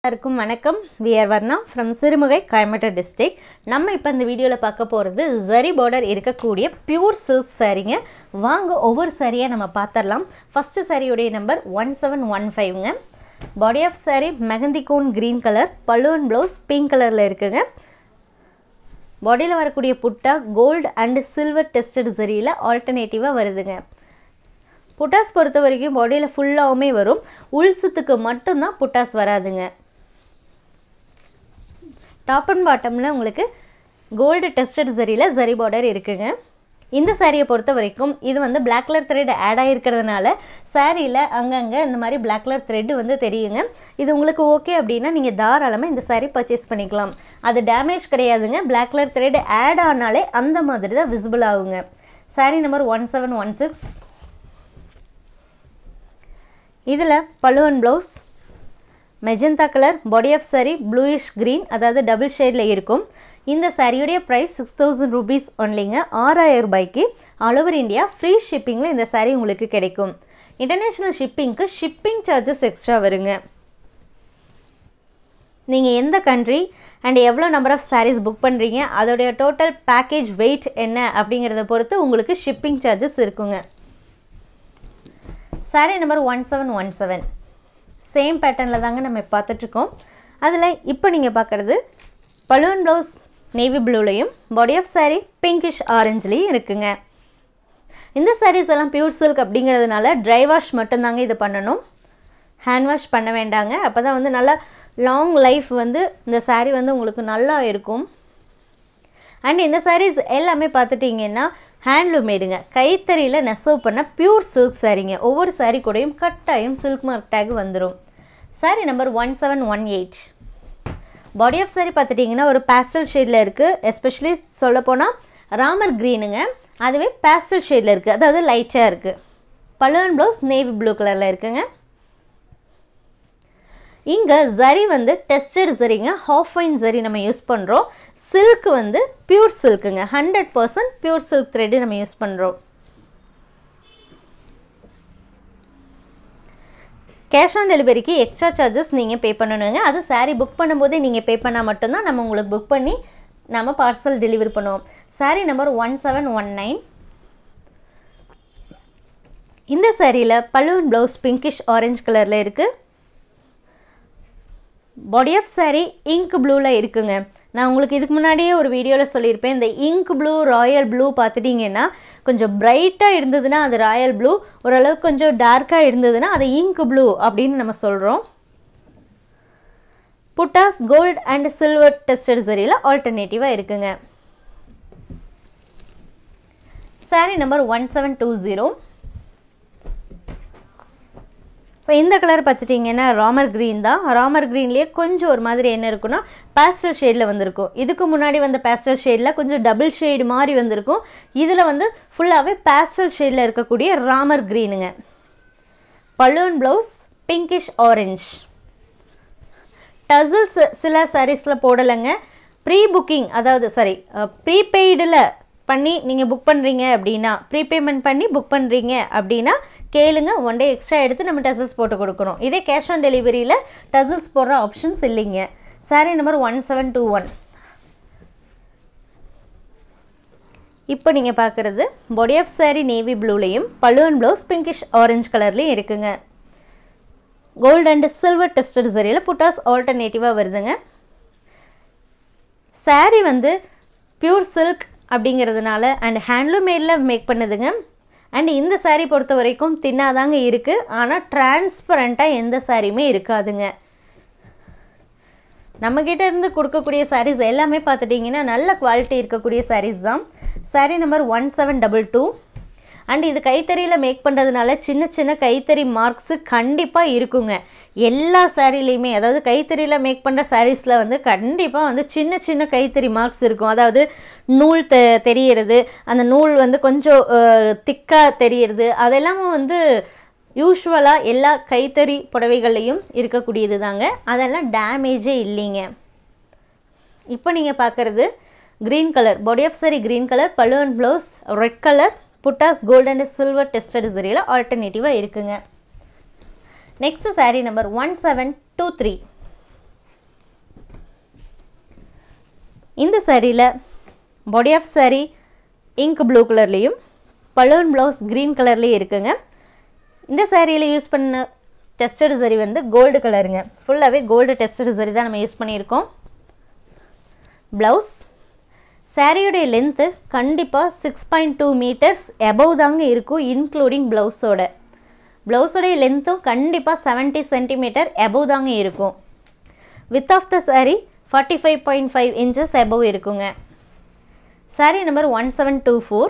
எல்லாருக்கும் வணக்கம் we're Varna from Sirumugai Coimbatore district நம்ம இப்போ இந்த வீடியோவில் பார்க்க போகிறது ஜரி பார்டர் இருக்கக்கூடிய பியூர் சில்க் சாரீங்க வாங்க ஒவ்வொரு சாரியாக நம்ம பார்த்துடலாம் ஃபஸ்ட்டு சாரியுடைய நம்பர் ஒன் செவன் ஒன் ஃபைவ்ங்க body of saree mehndi cone green colour பலூன் ப்ளவுஸ் பிங்க் கலரில் இருக்குங்க பாடியில் வரக்கூடிய butta gold and silver tested சரியில் ஆல்டர்னேட்டிவாக வருதுங்க புட்டாஸ் பொறுத்த வரைக்கும் பாடியில் ஃபுல்லாகவுமே வரும் உள்சத்துக்கு மட்டும்தான் புட்டாஸ் வராதுங்க டாப் அண்ட் பாட்டமில் உங்களுக்கு கோல்டு டெஸ்டட் சரியில் சரி பார்டர் இருக்குங்க இந்த சாரியை பொறுத்த வரைக்கும் இது வந்து பிளாக் கலர் த்ரெட் ஆட் ஆகிருக்கிறதுனால சாரியில் அங்கங்கே இந்த மாதிரி பிளாக் கலர் த்ரெட் வந்து தெரியுங்க இது உங்களுக்கு ஓகே அப்படின்னா நீங்கள் தாராளமாக இந்த சாரீ பர்ச்சேஸ் பண்ணிக்கலாம் அது டேமேஜ் கிடையாதுங்க பிளாக் கலர் த்ரெட் ஆட் ஆனாலே அந்த மாதிரி தான் விசிபிள் ஆகுங்க saree number one seven one six இதில் பழுவன் blouse magenta colour body of saree bluish green அதாவது டபுள் ஷேடில் இருக்கும் இந்த சாரியுடைய ப்ரைஸ் சிக்ஸ் தௌசண்ட் ருபீஸ் ஒன்லிங்க ஆறாயிரம் ரூபாய்க்கு ஆல் ஓவர் இந்தியா ஃப்ரீ ஷிப்பிங்கில் இந்த சாரீ உங்களுக்கு கிடைக்கும் இன்டர்நேஷ்னல் ஷிப்பிங்க்கு ஷிப்பிங் சார்ஜஸ் எக்ஸ்ட்ரா வருங்க நீங்கள் எந்த கண்ட்ரி அண்ட் எவ்வளோ நம்பர் ஆஃப் சாரீஸ் புக் பண்ணுறீங்க அதோடைய டோட்டல் பேக்கேஜ் வெயிட் என்ன அப்படிங்கிறத பொறுத்து உங்களுக்கு ஷிப்பிங் சார்ஜஸ் இருக்குங்க saree number one seven one seven same பேட்டர்னில் தாங்க நம்ம பார்த்துட்ருக்கோம் அதில் இப்போ நீங்கள் பார்க்குறது பலூன் ப்ளவுஸ் நேவி ப்ளூலையும் பாடி ஆஃப் சாரீ பிங்கிஷ் ஆரஞ்சுலேயும் இருக்குங்க இந்த சாரீஸ் எல்லாம் பியூர் சில்க் அப்படிங்கிறதுனால ட்ரை வாஷ் மட்டும்தாங்க இது பண்ணணும் ஹேண்ட் வாஷ் பண்ண வேண்டாங்க அப்போ தான் வந்து நல்லா லாங் லைஃப் வந்து இந்த சாரீ வந்து உங்களுக்கு நல்லா இருக்கும் அண்ட் இந்த சாரீஸ் எல்லாமே பார்த்துட்டிங்கன்னா ஹேண்ட்லூம் மேடுங்க கைத்தறியில் நெசவு பண்ண பியூர் சில்க் சாரீங்க ஒவ்வொரு சாரீ கூடயும் கட்டாயம் சில்க் மார்க் டேக் வந்துடும் saree number one seven one eight body of saree பார்த்துட்டிங்கன்னா ஒரு பேஸ்டல் ஷேடில் இருக்குது எஸ்பெஷலி சொல்லப்போனால் ராமர் க்ரீனுங்க அதுவே பேஸ்டல் ஷேடில் இருக்குது அதாவது லைட்டாக இருக்குது பலூன் ப்ளவுஸ் நேவி ப்ளூ கலரில் இருக்குங்க இங்கே ஜரி வந்து டெஸ்டட் ஜரிங்க ஹாஃப் ஃபைன் ஜரி நம்ம யூஸ் பண்ணுறோம் சில்க் வந்து பியூர் சில்க்குங்க hundred percent pure silk thread நம்ம யூஸ் பண்ணுறோம் கேஷ் ஆன் டெலிவரிக்கு எக்ஸ்ட்ரா சார்ஜஸ் நீங்கள் பே பண்ணணுங்க அது சாரீ புக் பண்ணும்போதே நீங்கள் பே பண்ணால் மட்டும்தான் நம்ம உங்களுக்கு புக் பண்ணி நம்ம பார்சல் டெலிவரி பண்ணுவோம் saree number one seven one nine இந்த சாரியில் பலூன் ப்ளவுஸ் பிங்கிஷ் ஆரஞ்சு கலரில் இருக்குது பாடி ஆஃப் சாரீ இங்க் ப்ளூவில் இருக்குங்க நான் உங்களுக்கு இதுக்கு முன்னாடியே ஒரு வீடியோவில் சொல்லியிருப்பேன் இந்த இங்க் ப்ளூ ராயல் ப்ளூ பார்த்துட்டிங்கன்னா கொஞ்சம் பிரைட்டாக இருந்ததுன்னா அது ராயல் ப்ளூ ஓரளவுக்கு கொஞ்சம் டார்க்காக இருந்ததுன்னா அது இங்க் ப்ளூ அப்படின்னு நம்ம சொல்கிறோம் buttas gold and silver tested சரியில் ஆல்டர்னேட்டிவாக இருக்குங்க saree number one seven two zero so இந்த கலர் பார்த்துட்டிங்கன்னா ராமர் க்ரீன் தான் ராமர் க்ரீன்லேயே கொஞ்சம் ஒரு மாதிரி என்ன இருக்குன்னா பேஸ்டல் ஷேடில் வந்திருக்கும் இதுக்கு முன்னாடி வந்த பேஸ்டல் ஷேடில் கொஞ்சம் டபுள் ஷேடு மாதிரி வந்திருக்கும் இதில் வந்து ஃபுல்லாகவே பேஸ்டல் ஷேடில் இருக்கக்கூடிய ராமர் க்ரீனுங்க பலூன் ப்ளவுஸ் பிங்கிஷ் ஆரஞ்ச் டசில்ஸ் சில சாரீஸில் போடலைங்க ப்ரீ புக்கிங் அதாவது சாரி ப்ரீபெய்டில் பண்ணி நீங்கள் புக் பண்ணுறீங்க அப்படின்னா ப்ரீபேமெண்ட் பண்ணி புக் பண்ணுறீங்க அப்படின்னா கேளுங்க ஒன் டே எக்ஸ்ட்ரா எடுத்து நம்ம டசல்ஸ் போட்டு கொடுக்குறோம் இதே கேஷ் ஆன் டெலிவரியில் டசல்ஸ் போடுற ஆப்ஷன்ஸ் இல்லைங்க saree number one seven two one இப்போ நீங்கள் பார்க்குறது பாடி ஆஃப் சாரீ நேவி ப்ளூலேயும் பலூன் ப்ளவுஸ் பிங்கிஷ் ஆரஞ்சு கலர்லேயும் இருக்குங்க கோல்டு அண்ட் சில்வர் டெஸ்டட் சரியில் புட்டாஸ் ஆல்டர்னேட்டிவாக வருதுங்க சாரீ வந்து பியூர் சில்க் அப்படிங்கிறதுனால அண்ட் ஹேண்ட்லூம் மேடில் மேக் பண்ணுதுங்க அண்ட் இந்த சாரீ பொறுத்த வரைக்கும் தின்னாதாங்க இருக்குது ஆனால் டிரான்ஸ்பரண்ட்டாக எந்த சாரியுமே இருக்காதுங்க நம்மக்கிட்ட இருந்து கொடுக்கக்கூடிய சாரீஸ் எல்லாமே பார்த்துட்டிங்கன்னா நல்ல குவாலிட்டி இருக்கக்கூடிய சாரீஸ் தான் saree number one seven double two and இது கைத்தறியில் மேக் பண்ணுறதுனால சின்ன சின்ன கைத்தறி மார்க்ஸு கண்டிப்பாக இருக்குங்க எல்லா சாரீலையுமே அதாவது கைத்தறியில் மேக் பண்ணுற சாரீஸில் வந்து கண்டிப்பாக வந்து சின்ன சின்ன கைத்தறி மார்க்ஸ் இருக்கும் அதாவது நூல் தெ தெரியறது அந்த நூல் வந்து கொஞ்சம் திக்காக தெரியறது அதெல்லாமும் வந்து யூஸ்வலாக எல்லா கைத்தறி புடவைகள்லையும் இருக்கக்கூடியது தாங்க அதெல்லாம் டேமேஜே இல்லைங்க இப்போ நீங்கள் பார்க்குறது green colour body of saree green colour பலூன் blouse red colour buttas gold and silver tested சரியில் ஆல்டர்னேட்டிவாக இருக்குங்க next saree number one seven two three இந்த சாரியில் body of saree ink blue கலர்லேயும் பலூன் ப்ளவுஸ் க்ரீன் கலர்லேயும் இருக்குங்க இந்த சாரியில் யூஸ் பண்ண டெஸ்டட் சரி வந்து கோல்டு கலருங்க ஃபுல்லாகவே கோல்டு டெஸ்டட் சரி தான் நம்ம யூஸ் பண்ணியிருக்கோம் ப்ளவுஸ் சாரியோடைய லென்த்து கண்டிப்பாக six point two metres above தாங்க இருக்கும் இன்க்ளூடிங் ப்ளவுஸோட ப்ளவுஸோடைய லென்த்தும் கண்டிப்பாக செவன்ட்டி சென்டிமீட்டர் எபவ் தாங்க இருக்கும் width of the saree forty five point five inches above இருக்குங்க saree number one seven two four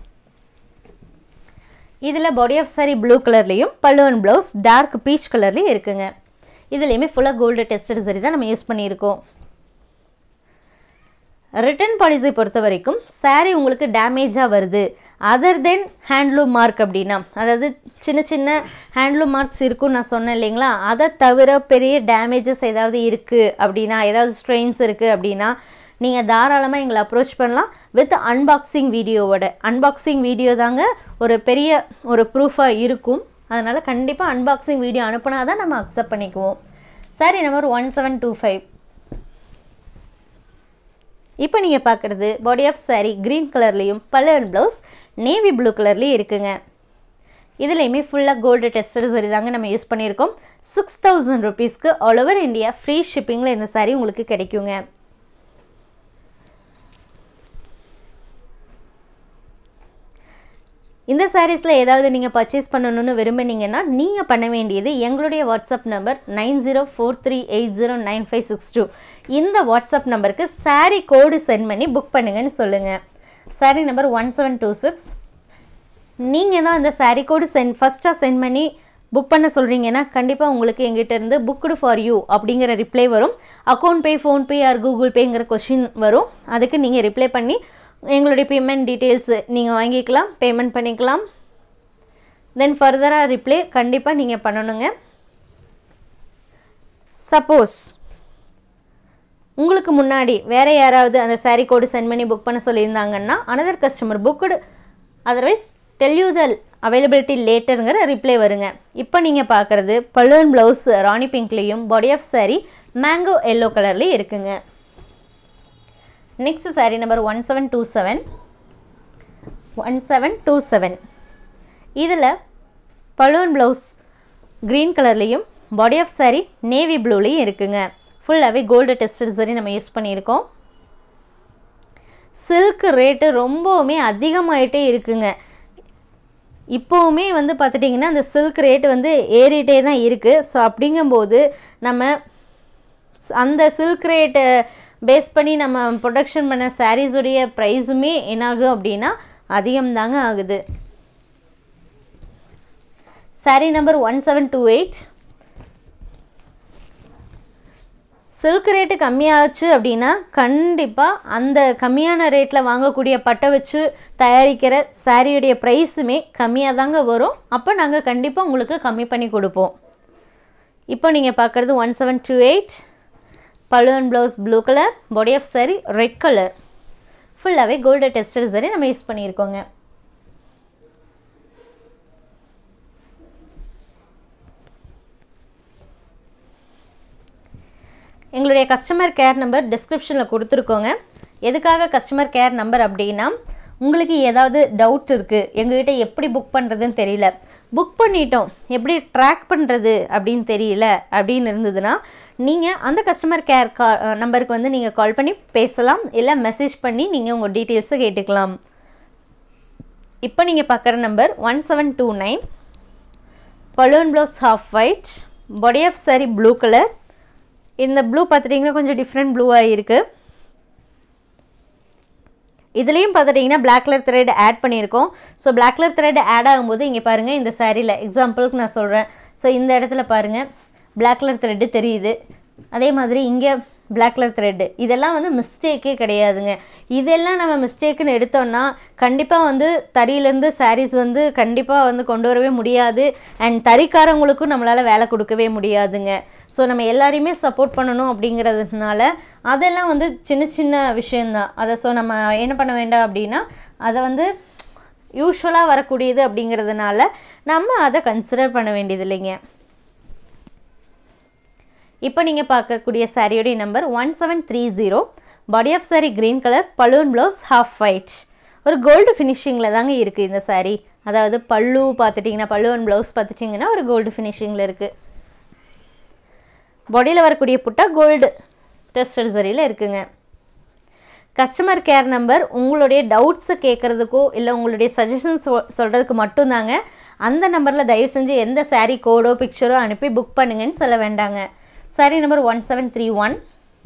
இதில் பாடி ஆஃப் saree ப்ளூ கலர்லேயும் பல்லுவன் ப்ளவுஸ் டார்க் பீச் கலர்லேயும் இருக்குங்க இதுலேயுமே ஃபுல்லாக கோல்டு டெஸ்டட் சரி தான் நம்ம யூஸ் பண்ணியிருக்கோம் ரிட்டர்ன் பாலிசி பொறுத்த வரைக்கும் saree உங்களுக்கு டேமேஜாக வருது அதர் தென் ஹேண்ட்லூம் மார்க் அப்படின்னா அதாவது சின்ன சின்ன ஹேண்ட்லூம் மார்க்ஸ் இருக்குன்னு நான் சொன்னேன் இல்லைங்களா அதை தவிர பெரிய டேமேஜஸ் ஏதாவது இருக்குது அப்படின்னா ஏதாவது ஸ்ட்ரெயின்ஸ் இருக்குது அப்படின்னா நீங்கள் தாராளமாக எங்களை அப்ரோச் பண்ணலாம் வித் அன்பாக்சிங் வீடியோவோட அன்பாக்சிங் வீடியோ தாங்க ஒரு பெரிய ஒரு ப்ரூஃபாக இருக்கும் அதனால் கண்டிப்பாக அன்பாக்சிங் வீடியோ அனுப்புனா தான் நம்ம அக்செப்ட் பண்ணிக்குவோம் saree number one seven two five இப்போ நீங்கள் பார்க்குறது பாடி ஆஃப் saree க்ரீன் கலர்லேயும் பல்லர் ப்ளவுஸ் நேவி ப்ளூ கலர்லேயும் இருக்குங்க இதுலேயுமே ஃபுல்லாக கோல்டு டெஸ்டட் சரி தாங்க நம்ம யூஸ் பண்ணியிருக்கோம் சிக்ஸ் தௌசண்ட் ருபீஸ்க்கு ஆல் ஓவர் இந்தியா ஃப்ரீ ஷிப்பிங்கில் இந்த saree உங்களுக்கு கிடைக்குங்க இந்த சாரீஸில் ஏதாவது நீங்கள் பர்ச்சேஸ் பண்ணணும்னு விரும்புனீங்கன்னா நீங்கள் பண்ண வேண்டியது எங்களுடைய WhatsApp number nine zero four three eight zero nine five six two இந்த வாட்ஸ்அப் நம்பருக்கு saree கோடு சென்ட் பண்ணி புக் பண்ணுங்கன்னு சொல்லுங்கள் saree number one seven two six நீங்கள் தான் இந்த saree கோடு சென்ட் ஃபஸ்ட்டாக சென்ட் பண்ணி புக் பண்ண சொல்கிறீங்கன்னா கண்டிப்பாக உங்களுக்கு எங்கிட்ட இருந்து புக்குடு ஃபார் யூ அப்படிங்கிற ரிப்ளை வரும் account pay PhonePe or Google பேங்கிற கொஷின் வரும் அதுக்கு நீங்கள் ரிப்ளை பண்ணி எங்களுடைய பேமெண்ட் டீட்டெயில்ஸு நீங்கள் வாங்கிக்கலாம் பேமெண்ட் பண்ணிக்கலாம் தென் ஃபர்தராக ரிப்ளை கண்டிப்பாக நீங்கள் பண்ணணுங்க சப்போஸ் உங்களுக்கு முன்னாடி வேறு யாராவது அந்த saree கோடு சென்ட் பண்ணி புக் பண்ண சொல்லியிருந்தாங்கன்னா another customer booked otherwise tell you the availability லேட்டருங்கிற ரிப்ளை வருங்க இப்போ நீங்கள் பார்க்குறது பலூன் ப்ளவுஸ் ராணி பிங்க்லேயும் body of saree mango yellow கலர்லேயும் இருக்குங்க next saree number one seven two seven one seven two seven இதில் பலூன் ப்ளவுஸ் க்ரீன் கலர்லேயும் பாடி ஆஃப் saree நேவி ப்ளூலேயும் இருக்குங்க ஃபுல்லாகவே கோல்டு டெஸ்டட் சரி நம்ம யூஸ் பண்ணியிருக்கோம் சில்க் ரேட்டு ரொம்பவுமே அதிகமாயிட்டே இருக்குங்க இப்போவுமே வந்து பார்த்துட்டிங்கன்னா அந்த சில்க் ரேட்டு வந்து ஏறிட்டே தான் இருக்குது ஸோ அப்படிங்கும்போது நம்ம ஸ்- அந்த சில்க் ரேட்டை பேஸ் பண்ணி நம்ம ப்ரொடக்ஷன் பண்ண சாரீஸுடைய ப்ரைஸுமே என்னாகும் அப்படின்னா அதிகம்தாங்க ஆகுது saree number one seven two eight silk rate கம்மியாச்சு அப்படின்னா கண்டிப்பாக அந்த கம்மியான ரேட்டில் வாங்கக்கூடிய பட்டை வச்சு தயாரிக்கிற சாரியுடைய ப்ரைஸுமே கம்மியாக தாங்க வரும் அப்போ நாங்கள் கண்டிப்பாக உங்களுக்கு கம்மி பண்ணி கொடுப்போம் இப்போ நீங்கள் பார்க்குறது ஒன் செவன் டூ எயிட் பழுவன் blouse blue colour body of saree red colour ஃபுல்லாகவே கோல்டு டெஸ்டட் saree நம்ம யூஸ் பண்ணியிருக்கோங்க எங்களுடைய கஸ்டமர் கேர் நம்பர் டிஸ்கிரிப்ஷனில் கொடுத்துருக்கோங்க எதுக்காக கஸ்டமர் கேர் நம்பர் அப்படின்னா உங்களுக்கு ஏதாவது டவுட் இருக்குது எங்ககிட்ட எப்படி புக் பண்ணுறதுன்னு தெரியல புக் பண்ணிட்டோம் எப்படி ட்ராக் பண்ணுறது அப்படின்னு தெரியல அப்படின்னு இருந்ததுன்னா நீங்கள் அந்த கஸ்டமர் கேர் கா நம்பருக்கு வந்து நீங்கள் கால் பண்ணி பேசலாம் இல்லை மெசேஜ் பண்ணி நீங்கள் உங்கள் டீட்டெயில்ஸை கேட்டுக்கலாம் இப்போ நீங்கள் பார்க்குற number one seven two nine பலூன் blouse half white body of saree blue colour இந்த ப்ளூ பார்த்துட்டிங்கன்னா கொஞ்சம் டிஃப்ரெண்ட் ப்ளூவாக இருக்குது இதுலேயும் பார்த்துட்டிங்கன்னா பிளாக் கலர் த்ரெட் ஆட் பண்ணியிருக்கோம் so black colour thread add ஆகும்போது இங்கே பாருங்கள் இந்த சாரியில் எக்ஸாம்பிளுக்கு நான் சொல்கிறேன் ஸோ இந்த இடத்துல பாருங்கள் பிளாக் கலர் த்ரெட்டு தெரியுது அதே மாதிரி இங்கே பிளாக் கலர் த்ரெட்டு இதெல்லாம் வந்து மிஸ்டேக்கே கிடையாதுங்க இதெல்லாம் நம்ம மிஸ்டேக்குன்னு எடுத்தோம்னா கண்டிப்பாக வந்து தறியிலேருந்து சாரீஸ் வந்து கண்டிப்பாக வந்து கொண்டு வரவே முடியாது அண்ட் தறிக்காரங்களுக்கும் நம்மளால் வேலை கொடுக்கவே முடியாதுங்க ஸோ நம்ம எல்லாரையுமே சப்போர்ட் பண்ணணும் அப்படிங்கிறதுனால அதெல்லாம் வந்து சின்ன சின்ன விஷயந்தான் அதை ஸோ நம்ம என்ன பண்ண வேண்டாம் அப்படின்னா அதை வந்து யூஸ்வலாக வரக்கூடியது அப்படிங்கிறதுனால நம்ம அதை கன்சிடர் பண்ண வேண்டியது இல்லைங்க இப்போ நீங்கள் பார்க்கக்கூடிய சாரியோடைய number one seven three zero body of saree green colour பலூன் ப்ளவுஸ் ஹாஃப் ஒயிட் ஒரு கோல்டு ஃபினிஷிங்கில் தாங்க இருக்குது இந்த saree அதாவது பல்லு பார்த்துட்டிங்கன்னா பல்லு அண்ட் ப்ளவுஸ் பார்த்துட்டிங்கன்னா ஒரு கோல்டு ஃபினிஷிங்கில் இருக்குது பாடியில் வரக்கூடிய புட்டா கோல்டு டெஸ்டட் சரியில் இருக்குங்க கஸ்டமர் கேர் நம்பர் உங்களுடைய டவுட்ஸை கேட்குறதுக்கோ இல்லை உங்களுடைய சஜஷன்ஸ் சொல்கிறதுக்கு மட்டும்தாங்க அந்த நம்பரில் தயவு செஞ்சு எந்த saree கோடோ பிக்சரோ அனுப்பி புக் பண்ணுங்கன்னு சொல்ல வேண்டாங்க saree number one seven three one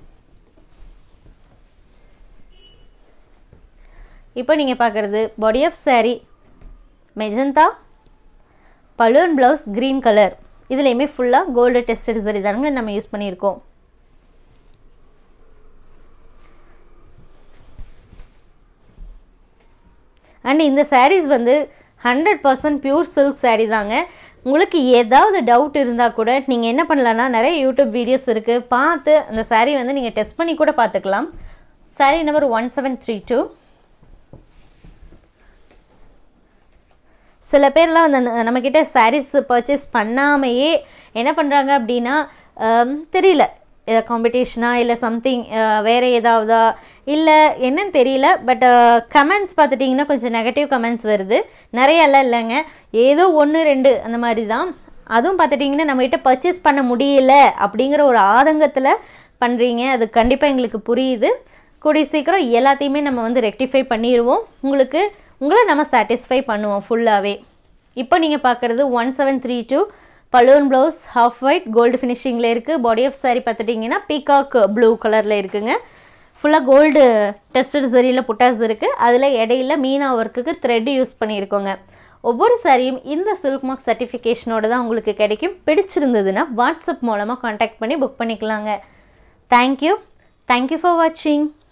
இப்போ நீங்கள் பார்க்குறது பாடி ஆஃப் saree மெஜந்தா பலூன் ப்ளவுஸ் க்ரீன் கலர் இதுலேயுமே ஃபுல்லாக கோல்டு டெஸ்டட் சரி தானுங்க நம்ம யூஸ் பண்ணியிருக்கோம் அண்ட் இந்த sarees வந்து hundred percent pure silk saree தாங்க உங்களுக்கு ஏதாவது டவுட் இருந்தால் கூட நீங்கள் என்ன பண்ணலான்னா நிறைய யூடியூப் வீடியோஸ் இருக்குது பார்த்து அந்த saree வந்து நீங்கள் டெஸ்ட் பண்ணி கூட பார்த்துக்கலாம் saree number one seven three two சில பேர்லாம் வந்து ந- நம்மக்கிட்ட sarees பர்ச்சேஸ் பண்ணாமையே என்ன பண்ணுறாங்க அப்படின்னா ஆம், தெரியல காம்படிஷனா இல்லை சம்திங் வேறு ஏதாவதா இல்லை என்னன்னு தெரியல பட் கமெண்ட்ஸ் பார்த்துட்டிங்கன்னா கொஞ்சம் நெகட்டிவ் கமெண்ட்ஸ் வருது நிறையெல்லாம் இல்லைங்க ஏதோ ஒன்று ரெண்டு அந்த மாதிரி தான் அதுவும் பார்த்துட்டிங்கன்னா நம்மகிட்ட பர்ச்சேஸ் பண்ண முடியல அப்படிங்கிற ஒரு ஆதங்கத்தில் பண்ணுறீங்க அது கண்டிப்பாக எங்களுக்கு புரியுது கூடிய சீக்கிரம் எல்லாத்தையுமே நம்ம வந்து ரெக்டிஃபை பண்ணிடுவோம் உங்களுக்கு உங்களை நம்ம சாட்டிஸ்ஃபை பண்ணுவோம் ஃபுல்லாகவே இப்போ நீங்கள் பார்க்குறது ஒன் செவன் த்ரீ டூ பலூன் ப்ளவுஸ் ஹாஃப் ஒயிட் கோல்டு ஃபினிஷிங்கில் இருக்குது பாடி ஆஃப் saree பார்த்துட்டிங்கன்னா பீகாக் ப்ளூ கலரில் இருக்குங்க ஃபுல்லாக கோல்டு டெஸ்டட் சரியில் புட்டாஸ் இருக்குது அதில் இடையில மீனா ஒர்க்குக்கு த்ரெட் யூஸ் பண்ணியிருக்கோங்க ஒவ்வொரு சாரியும் இந்த சில்க் மார்க் சர்டிஃபிகேஷனோட தான் உங்களுக்கு கிடைக்கும் பிடிச்சிருந்ததுன்னா வாட்ஸ்அப் மூலமாக காண்டாக்ட் பண்ணி புக் பண்ணிக்கலாங்க தேங்க்யூ தேங்க்யூ ஃபார் வாட்சிங்